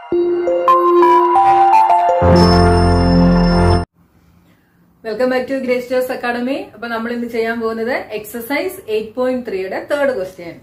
Welcome back to great stars academy അപ്പൊ നമ്മൾ ഇന്ന് ചെയ്യാൻ പോകുന്നത് എക്സസൈസ് എയ്റ്റ് പോയിന്റ് ത്രീയുടെ third question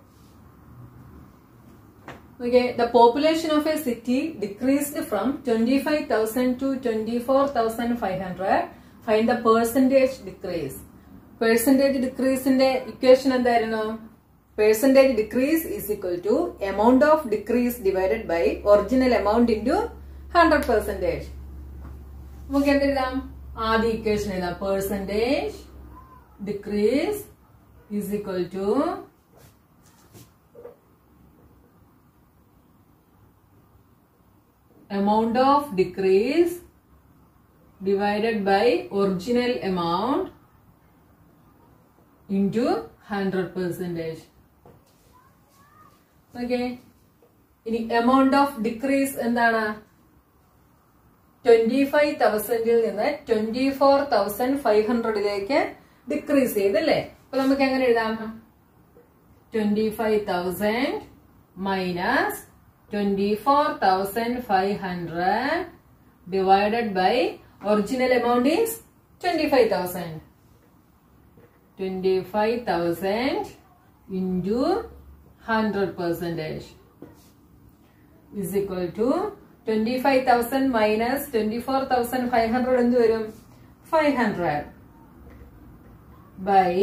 Okay, the population of a city decreased from 25,000 to 24,500. Find the percentage decrease. Percentage decrease ന്റെ equation എന്തായിരുന്നു percentage decrease is equal to amount of decrease divided by original amount into hundred percentage നമുക്ക് എന്തെഴുതാം ആദ്യ equation എഴുതാം percentage decrease is equal to amount of decrease divided by original amount into 100 percentage. Okay. ഇനി amount of decrease എന്താണ് twenty five തൗസൻഡിൽ നിന്ന് twenty four thousand five ഹൺഡ്രഡിലേക്ക് decrease ചെയ്തല്ലേ അപ്പൊ നമുക്ക് എങ്ങനെ എഴുതാം twenty five thousand minus 24,500 divided by original amount is 25,000. 25,000 into 100 percentage is equal to 25,000 minus 24,500 എന്ത് വരും 500 by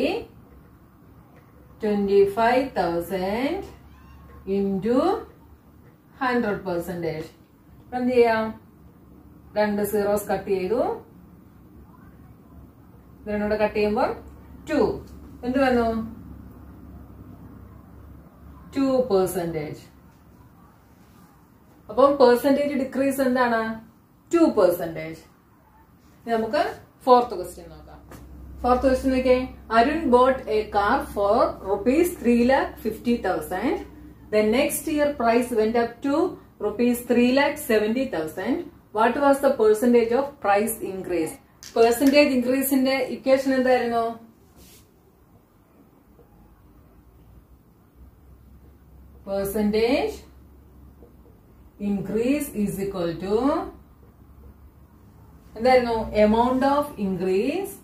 25,000 into ഹൺഡ്രഡ് പെർസെൻറ്റേജ് എന്ത് ചെയ്യാം രണ്ട് സീറോസ് കട്ട് ചെയ്തു ഇതിനോട് കട്ട് ചെയ്യുമ്പോൾ ടു എന്ത് വന്നു ടു പെർസെൻറ്റേജ് അപ്പം പെർസെൻറ്റേജ് ഡിക്രീസ് എന്താണ് ടു പെർസെൻറ്റേജ് നമുക്ക് ഫോർത്ത് ക്വസ്റ്റ്യൻ നോക്കാം ഫോർത്ത് ക്വസ്റ്റ്യൻ നോക്കിയേ Arun bought a car for rupees three lakh fifty thousand The next year price went up to rupees 3 lakh 70,000. What was the percentage of price increase? Percentage increase in the equation എന്തായിരുന്നു percentage increase is equal to എന്തായിരുന്നു amount of increase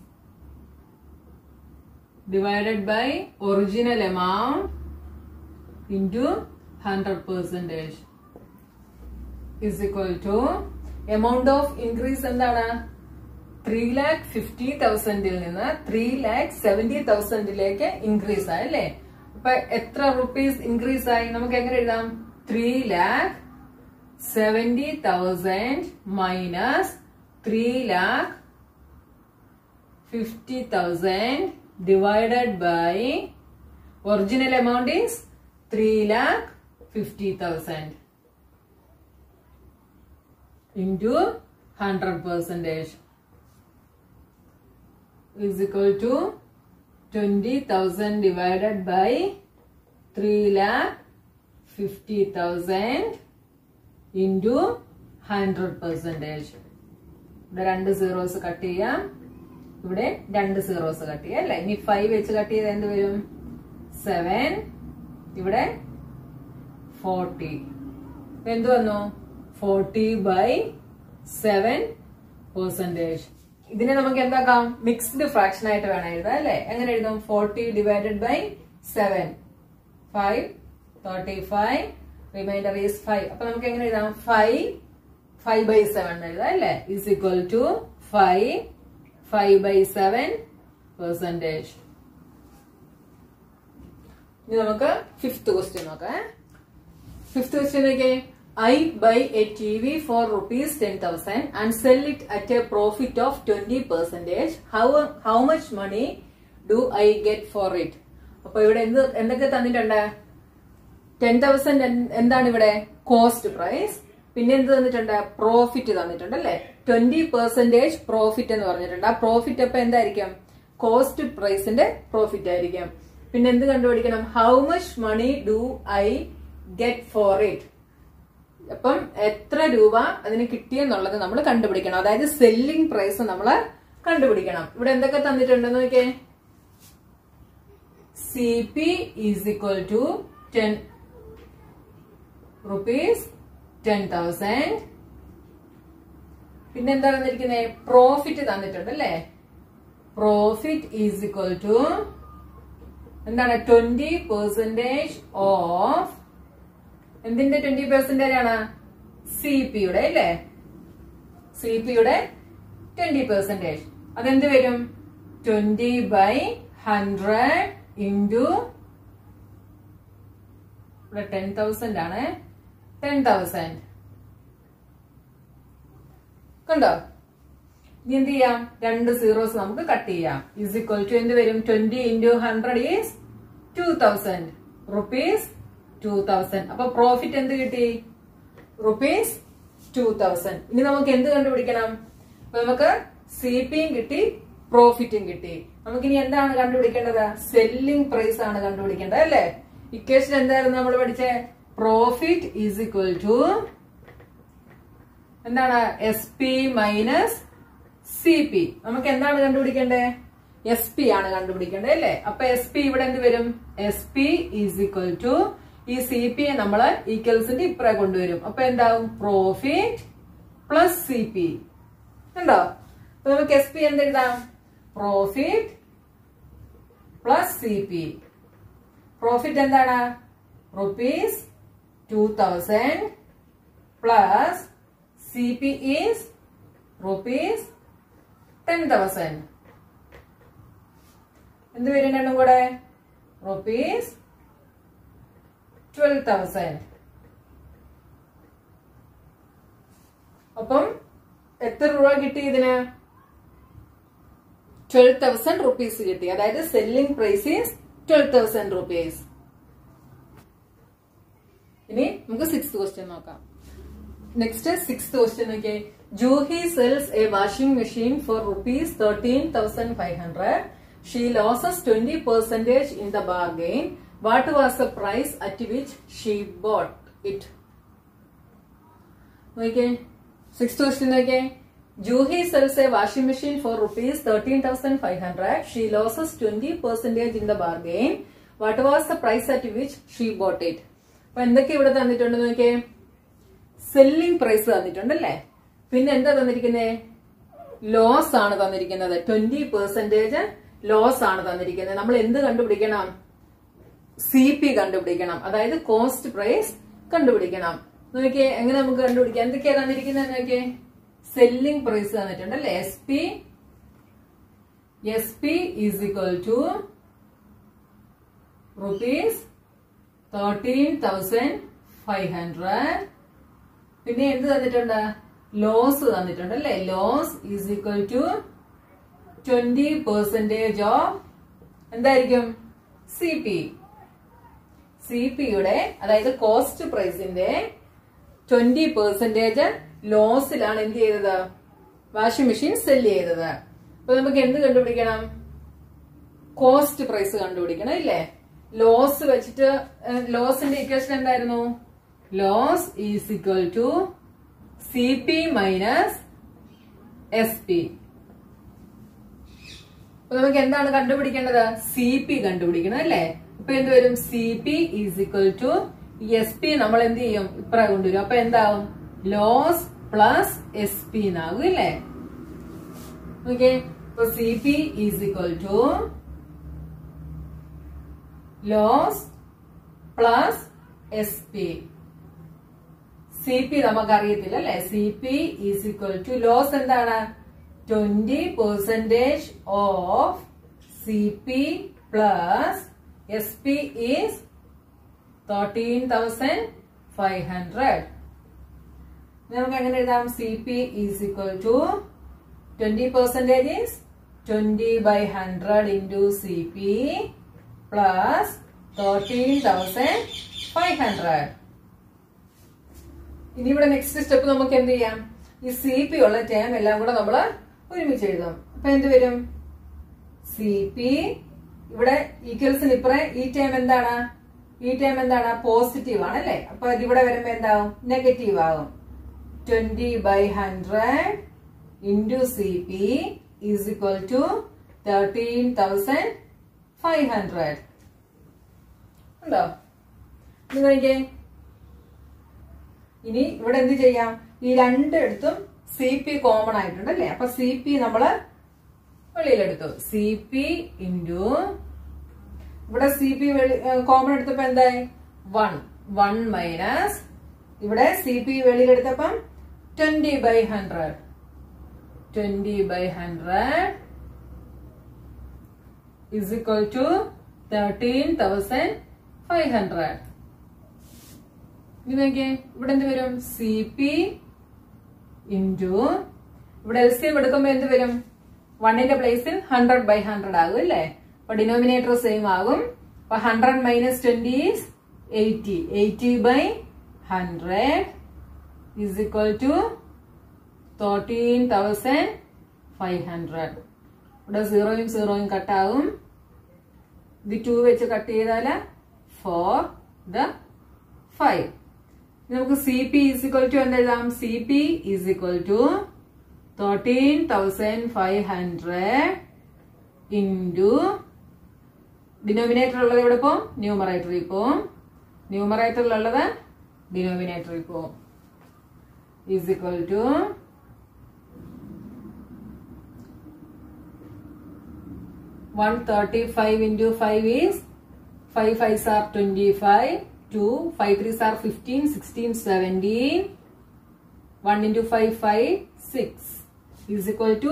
divided by original amount into 100 percentage is equal to amount of increase എന്താണ് three lakh fifty തൗസൻഡിൽ നിന്ന് three lakh seventy തൗസൻഡിലേക്ക് increase ആയി അല്ലേ അപ്പൊ എത്ര റുപ്പീസ് ഇൻക്രീസ് ആയി നമുക്ക് എങ്ങനെ എഴുതാം three lakh seventy thousand minus three lakh fifty thousand divided by original amount is 3 lakh 50,000 into 100 percentage is equal to 20,000 divided by 3 lakh 50,000 into 100 percentage ഇവിടെ രണ്ട് സീറോസ് കട്ട് ചെയ്യാം ഇവിടെ രണ്ട് സീറോസ് കട്ട് ചെയ്യാം അല്ലെ ഇനി ഫൈവ് വെച്ച് കട്ട് ചെയ്ത് എന്ത് വരും സെവൻ ഇവിടെ ഫോർട്ടി എന്ത് വന്നു ഫോർട്ടി ബൈ സെവൻ പെർസെന്റേജ് ഇതിനെ നമുക്ക് എന്താക്കാം മിക്സ്ഡ് ഫ്രാക്ഷൻ ആയിട്ട് വേണം എഴുതാം അല്ലെ എങ്ങനെ എഴുതും forty divided by seven five thirty five remainder is five അപ്പൊ നമുക്ക് എങ്ങനെ എഴുതാം ഫൈവ് ഫൈവ് ബൈ സെവൻ എഴുതാം അല്ലെ is equal to five five by seven percentage ഇനി നമുക്ക് ഫിഫ്ത് ക്വസ്റ്റ്യൻ നോക്കാം ഫിഫ്ത് ക്വസ്റ്റ്യൻ നോക്കേ I buy a T V for rupees ten thousand and sell it at a profit of twenty percentage how how much money do I get for it അപ്പൊ ഇവിടെ എന്ത് എന്തൊക്കെ തന്നിട്ടുണ്ട് ten thousand എന്താണ് ഇവിടെ cost price പിന്നെ എന്ത് തന്നിട്ടുണ്ട് പ്രോഫിറ്റ് തന്നിട്ടുണ്ട് അല്ലെ ട്വന്റി പെർസെന്റേജ് പ്രോഫിറ്റ് എന്ന് പറഞ്ഞിട്ടുണ്ട് ആ പ്രോഫിറ്റ് അപ്പൊ എന്തായിരിക്കും കോസ്റ്റ് പ്രൈസിന്റെ പ്രോഫിറ്റ് ആയിരിക്കും പിന്നെ എന്ത് കണ്ടുപിടിക്കണം how much money do I get for it അപ്പം എത്ര രൂപ അതിന് കിട്ടിയെന്നുള്ളത് നമ്മൾ കണ്ടുപിടിക്കണം അതായത് സെല്ലിംഗ് പ്രൈസ് നമ്മൾ കണ്ടുപിടിക്കണം ഇവിടെ എന്തൊക്കെ തന്നിട്ടുണ്ടെന്ന് നോക്കിയേ C P is equal to ten rupees ten thousand പിന്നെ എന്താ തന്നിരിക്കുന്നത് പ്രോഫിറ്റ് തന്നിട്ടുണ്ട് അല്ലേ പ്രോഫിറ്റ് ഈസ് ഇക്വൽ ടു എന്താണ് ട്വന്റി പെർസെന്റേജ് ഓഫ് എന്തിന്റെ ട്വന്റി പെർസെന്റേജ് ആണ് സി പിയുടെ അല്ലേ സി പിയുടെ ട്വന്റി പെർസെന്റേജ് അതെന്ത് വരും ട്വന്റി ബൈ ഹൺഡ്രഡ് ഇൻറ്റു ഇവിടെ ടെൻ തൗസൻഡ് ആണ് ടെൻ തൗസൻഡ് കണ്ടോ ഇനി എന്ത് ചെയ്യാം രണ്ട് സീറോസ് നമുക്ക് കട്ട് ചെയ്യാം ഇസ് ഇക്വൽ ടു എന്ത് വരും twenty into hundred is two thousand rupees two thousand അപ്പൊ പ്രോഫിറ്റ് എന്ത് കിട്ടി റുപ്പീസ് ടു തൗസൻഡ് ഇനി നമുക്ക് എന്ത് കണ്ടുപിടിക്കണം അപ്പൊ നമുക്ക് സി പിയും കിട്ടി പ്രോഫിറ്റും കിട്ടി നമുക്കിനി എന്താണ് കണ്ടുപിടിക്കേണ്ടത് സെല്ലിംഗ് പ്രൈസ് ആണ് കണ്ടുപിടിക്കേണ്ടത് അല്ലേ ഇക്വേഷൻ എന്തായിരുന്നു നമ്മൾ പഠിച്ച പ്രോഫിറ്റ് ഈസ് ഇക്വൽ ടു എന്താണ് S P minus C P നമുക്ക് എന്താണ് കണ്ടുപിടിക്കേണ്ടത് എസ് പി ആണ് കണ്ടുപിടിക്കേണ്ടത് അല്ലേ അപ്പൊ എസ് പി ഇവിടെ എന്ത് വരും S P is equal to ഈ സി പി നമ്മള് ഈക്വൽസിന്റെ ഇപ്പറ കൊണ്ടുവരും അപ്പൊ എന്താവും പ്രോഫിറ്റ് പ്ലസ് സി പി ഉണ്ടോ അപ്പൊ നമുക്ക് എസ് പി എന്തെഴുതാം profit plus C P profit എന്താണ് rupees two thousand plus C P is rupees ten thousand എന്ത് വരും രണ്ടും കൂടെ റുപ്പീസ് ട്വൽവ് തൗസൻഡ് അപ്പം എത്ര രൂപ കിട്ടി ഇതിന് ട്വൽവ് തൗസൻഡ് റുപ്പീസ് കിട്ടി അതായത് selling price is twelve thousand rupees ഇനി നമുക്ക് സിക്സ് ക്വസ്റ്റ്യൻ നോക്കാം നെക്സ്റ്റ് സിക്സ് ക്വസ്റ്റ്യൻ നോക്കിയേ Juhi sells a washing machine for rupees thirteen thousand five hundred she loses twenty percentage in the bargain what was the price at which she bought it നോക്കിയേ six question നോക്കിയേ Juhi sells a washing machine for rupees thirteen thousand five hundred she loses twenty percentage in the bargain what was the price at which she bought it അപ്പൊ എന്തൊക്കെ ഇവിടെ തന്നിട്ടുണ്ട് നോക്കിയേ selling price തന്നിട്ടുണ്ടല്ലേ പിന്നെ എന്താ തന്നിരിക്കുന്നത് ലോസ് ആണ് തന്നിരിക്കുന്നത് ട്വന്റി പെർസെന്റേജ് ലോസ് ആണ് തന്നിരിക്കുന്നത് നമ്മൾ എന്ത് കണ്ടുപിടിക്കണം സി പി കണ്ടുപിടിക്കണം അതായത് കോസ്റ്റ് പ്രൈസ് കണ്ടുപിടിക്കണം നോക്കിയേ എങ്ങനെ നമുക്ക് കണ്ടുപിടിക്കാം എന്തൊക്കെയാ തന്നിരിക്കുന്നത് നോക്കിയേ സെല്ലിംഗ് പ്രൈസ് തന്നിട്ടുണ്ട് അല്ലെ S P S P is equal to rupees thirteen thousand five hundred പിന്നെ എന്ത് തന്നിട്ടുണ്ട് ലോസ് തന്നിട്ടുണ്ട് അല്ലെ loss is equal to twenty percentage of എന്തായിരിക്കും സി പി സി പിയുടെ അതായത് കോസ്റ്റ് പ്രൈസിന്റെ ട്വന്റി പെർസെന്റേജ് ലോസിലാണ് എന്ത് ചെയ്തത് വാഷിംഗ് മെഷീൻ സെല് ചെയ്തത് അപ്പൊ നമുക്ക് എന്ത് കണ്ടുപിടിക്കണം കോസ്റ്റ് പ്രൈസ് കണ്ടുപിടിക്കണം ഇല്ലേ ലോസ് വെച്ചിട്ട് ലോസിന്റെ ഇക്വേഷൻ എന്തായിരുന്നു loss is equal to C P minus S P അപ്പൊ നമുക്ക് എന്താണ് കണ്ടുപിടിക്കേണ്ടത് സി പി കണ്ടുപിടിക്കണം അല്ലേ അപ്പൊ എന്ത് വരും C P is equal to S P നമ്മൾ എന്ത് ചെയ്യും ഇപ്പറ കൊണ്ടുവരും അപ്പൊ എന്താവും ലോസ് പ്ലസ് എസ് പി എന്നാകും ഇല്ലേ ഓക്കെ അപ്പൊ C P is equal to loss plus S P C P നമുക്ക് അറിയത്തില്ല അല്ലെ C P is equal to loss എന്താണ് twenty percentage of C P plus S P is thirteen thousand five hundred നമുക്ക് എങ്ങനെ എഴുതാം C P is equal to twenty percentage is twenty by hundred into C P plus thirteen thousand five hundred ഇനി ഇവിടെ next step നമുക്ക് എന്ത് ചെയ്യാം ഈ C P ഉള്ള ടേം എല്ലാം കൂടെ നമ്മൾ ഒരുമിച്ച് എഴുതും അപ്പൊ എന്ത് വരും സി പി ഇവിടെ ഈക്വൽസിന് ഇപ്പറേ ഈ ടേം എന്താണ് ഈ ടേം എന്താണ് പോസിറ്റീവ് ആണ് അല്ലേ അപ്പൊ ഇതിവിടെ വരുമ്പോ എന്താവും നെഗറ്റീവ് ആകും twenty by hundred into C P is equal to thirteen thousand five hundred ഉണ്ടോ ഇത് നോക്കിയേ ഇനി ഇവിടെ എന്ത് ചെയ്യാം ഈ രണ്ടിടത്തും സി പി കോമൺ ആയിട്ടുണ്ട് അല്ലേ അപ്പൊ സി പി നമ്മള് വെളിയിലെടുത്തു സി പി ഇൻറ്റു ഇവിടെ സി പി കോമൺ എടുത്തപ്പോ എന്തായി വൺ വൺ മൈനസ് ഇവിടെ സി പി വെളിയിലെടുത്തപ്പം twenty by hundred twenty by hundred is equal to 13,500. ഇത് നോക്കിയേ ഇവിടെ എന്ത് വരും സി പി ഇൻറ്റു ഇവിടെ എൽ സി എം എടുക്കുമ്പോൾ എന്ത് വരും വണ്ണിന്റെ പ്ലേസിൽ ഹൺഡ്രഡ് ബൈ ഹൺഡ്രഡ് ആകും അല്ലേ അപ്പൊ ഡിനോമിനേറ്റർ സെയിം ആകും അപ്പൊ hundred minus twenty is eighty eighty by hundred is equal to thirteen thousand five hundred ഇവിടെ സീറോയും സീറോയും കട്ടാവും ഇത് ടു വെച്ച് കട്ട് ചെയ്താല് ഫോർ ദ ഫൈവ് നമുക്ക് C P is equal to എന്തെഴുതാം C P is equal to thirteen thousand five hundred into denominator ഉള്ളത് എവിടെ പോവും ന്യൂമറേറ്ററിൽ പോവും ന്യൂമറേറ്ററിലുള്ളത് ഡിനോമിനേറ്ററിൽ പോവും is equal to 135 into 5 is 5 5s are 25, 2, 5 3s are 15, 16, 17, 1 into 5, 5, 6 is equal to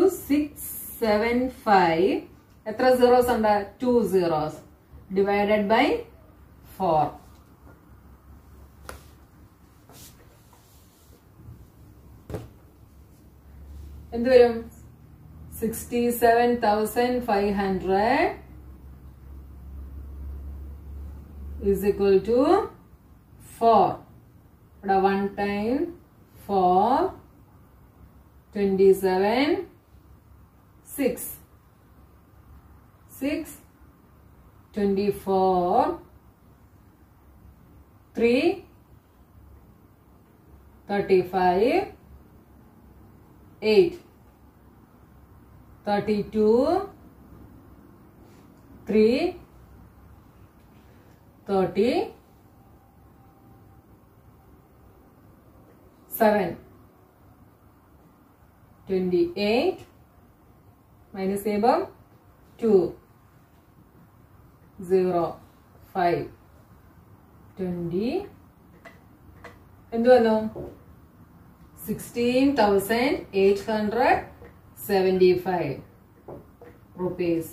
675. എത്ര സീറോസ് ഉണ്ട് two zeros divided by four എന്ത് വരും sixty seven thousand five hundred is equal to 4. ഇവിടെ 1 time 4, 27, 6. 6, 24, 3, 35, 8. 32, 3, 30, 7, 28, minus above 2, 0, 5, 20, എന്ത് വന്നു sixteen thousand eight hundred seventy five rupees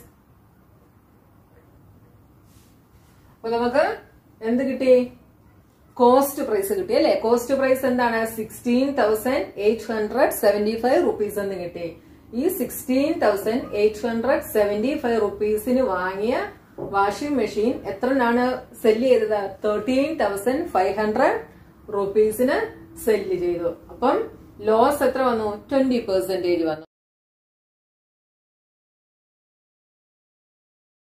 അപ്പൊ നമുക്ക് എന്ത് കിട്ടി കോസ്റ്റ് പ്രൈസ് കിട്ടി അല്ലെ കോസ്റ്റ് പ്രൈസ് എന്താണ് sixteen thousand eight hundred seventy five rupees എന്ന് കിട്ടി ഈ sixteen thousand eight hundred seventy five റുപ്പീസിന് വാങ്ങിയ വാഷിംഗ് മെഷീൻ എത്രനാണ് സെല്ല് ചെയ്തത് തേർട്ടീൻ തൗസൻഡ് ഫൈവ് ഹൺഡ്രഡ് റുപ്പീസിന് സെല്ല് ചെയ്തു അപ്പം ലോസ് എത്ര വന്നു ട്വന്റി പെർസെന്റേജ് വന്നു